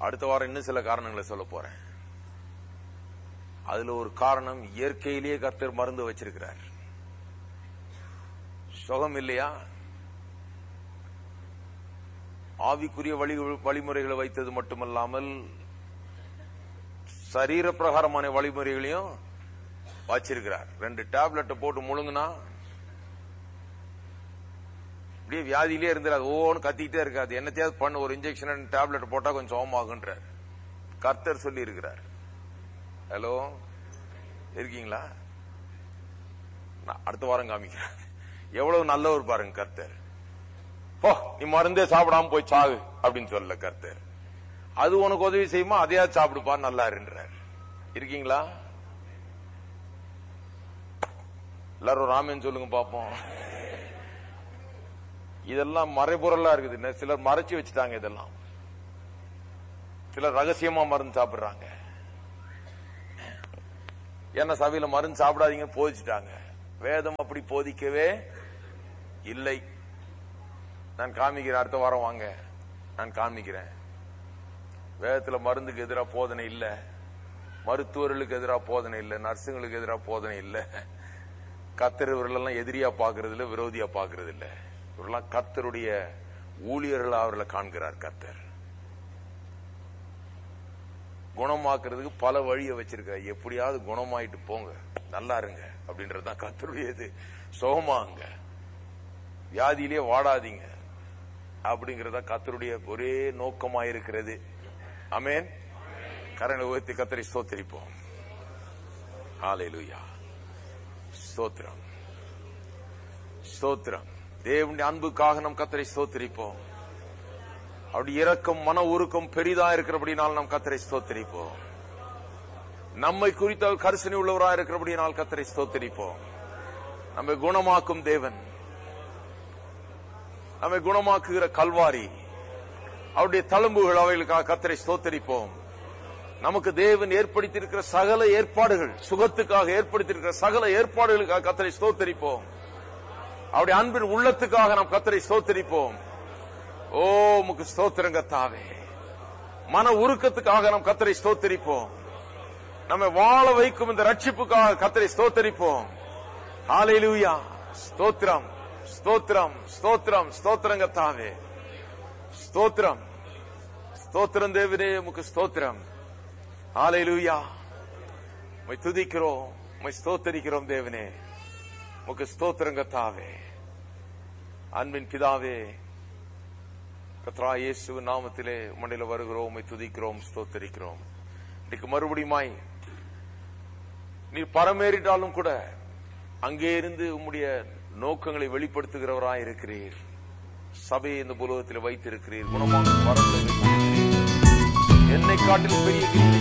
அடுத்த வாரம் இன்னும் சில காரணங்களை சொல்ல போறேன் அதுல ஒரு காரணம் இயற்கையிலேயே கர்த்தர் மருந்து வச்சிருக்கிறார் சுகம் இல்லையா ஆவிக்குரிய வழி வழிமுறைகளை வைத்தது மட்டுமல்லாமல் சரீர பிரகாரமான வழிமுறைகளையும் வச்சிருக்கிறார் ரெண்டு டேப்லெட்டை போட்டு முழுங்குனா அப்படியே வியாதியிலே இருந்துடாது ஓன்னு கத்திக்கிட்டே இருக்காது என்னத்தையாவது பண்ண ஒரு இன்ஜெக்ஷன் டேப்லெட் போட்டா கொஞ்சம் சோகமாகுன்றார் கர்த்தர் சொல்லி இருக்கிறார் ஹலோ இருக்கீங்களா நான் அடுத்த வாரம் காமிக்கிறேன் எவ்வளவு நல்லவர் பாருங்க கர்த்தர் போ நீ மருந்தே சாப்பிடாம போய் சாகு அப்படின்னு சொல்லல கர்த்தர் அது உனக்கு உதவி செய்யுமா அதையாவது சாப்பிடுப்பா நல்லா இருன்றார் இருக்கீங்களா எல்லாரும் ராமன் சொல்லுங்க பாப்போம் இதெல்லாம் மறைபொருளா இருக்குது இன்னும் சிலர் மறைச்சு வச்சுட்டாங்க இதெல்லாம் சிலர் ரகசியமா மருந்து சாப்பிடுறாங்க ஏன்னா சபையில மருந்து சாப்பிடாதீங்கன்னு போதிச்சுட்டாங்க வேதம் அப்படி போதிக்கவே இல்லை நான் காமிக்கிறேன் அடுத்த வாரம் வாங்க நான் காமிக்கிறேன் வேதத்துல மருந்துக்கு எதிராக போதனை இல்ல மருத்துவர்களுக்கு எதிராக போதனை இல்ல நர்ஸுங்களுக்கு எதிராக போதனை இல்ல கத்தர் இவர்களெல்லாம் எதிரியா பாக்குறது இல்ல விரோதியா பாக்குறது இல்ல இவரெல்லாம் கத்தருடைய ஊழியர்களா அவர்களை காண்கிறார் கத்தர் குணமாக்குறதுக்கு பல வழியை வச்சிருக்கார் எப்படியாவது குணமாயிட்டு போங்க நல்லா இருங்க அப்படின்றதுதான் கத்தருடையது சுகமாங்க வியாதியிலே வாடாதீங்க அப்படிங்கறத கத்தருடைய ஒரே நோக்கமா இருக்கிறது அமேன் கரணை உயர்த்தி கத்தரை ஸ்தோத்தரிப்போம் ஹalleluya ஸ்தோத்திரம் ஸ்தோத்திரம் தேவனுடைய அன்புக்காக நம் கத்தரை ஸ்தோத்தரிப்போம் அவருடைய இரக்கம் மன உருக்கம் பெரிதா இருக்கிறபடினால் நாம் கத்தரை ஸ்தோத்தரிப்போம் நம்மை குறித்த அவர் கரிசனை உள்ளவராக இருக்கிறபடினால் கத்தரை ஸ்தோத்தரிப்போம் நம்மை குணமாக்கும் தேவன் நம்மை குணமாக்குகிற கல்வாரி அவருடைய தழும்புகள் அவைகளுக்காக கத்தரை ஸ்தோத்தரிப்போம் நமக்கு தேவன் ஏற்படுத்தியிருக்கிற சகல ஏற்பாடுகள் சுகத்துக்காக ஏற்படுத்தியிருக்கிற சகல ஏற்பாடுகளுக்காக கத்தரை ஸ்தோத்தரிப்போம் அவருடைய அன்பின் உள்ளத்துக்காக நாம் கத்தரை ஸ்தோத்தரிப்போம் ஓ உமக்கு ஸ்தோத்திரங்க தாவே மன உருக்கத்துக்காக நாம் கத்தரை ஸ்தோத்தரிப்போம் நம்மை வாழ வைக்கும் இந்த ரட்சிப்புக்காக கத்தரை ஸ்தோத்தரிப்போம் ஹalleluya ஸ்தோத்திரம் ஸ்தோத்திரம் ஸ்தோத்திரம் ஸ்தோத்திரங்க தாவே ஸ்தோத்திரம் ஸ்தோத்திரம் தேவனே உமக்கு ஸ்தோத்திரம் ஹalleluya உம்மை துதிக்கிறோம் உம்மை ஸ்தோத்தரிக்கிறோம் தேவனே உமக்கு ஸ்தோத்திரங்க தாவே அன்பின் பிதாவே கத்ரா இயேசு நாமத்திலே மண்ணில வருகிறோம் உம்மை துதிக்கிறோம் ஸ்தோத்தரிக்கிறோம் இன்னைக்கு மறுபடியுமாய் நீர் பரமேறிட்டாலும் கூட அங்கே இருந்து உம்முடைய நோக்கங்களை வெளிப்படுத்துகிறவராய் இருக்கிறீர் சபையை இந்த புலகத்தில் வைத்திருக்கிறீர் குணமாக வரங்களை வைத்திருக்கிறீர் என்னை காட்டில் பெரிய கிரியை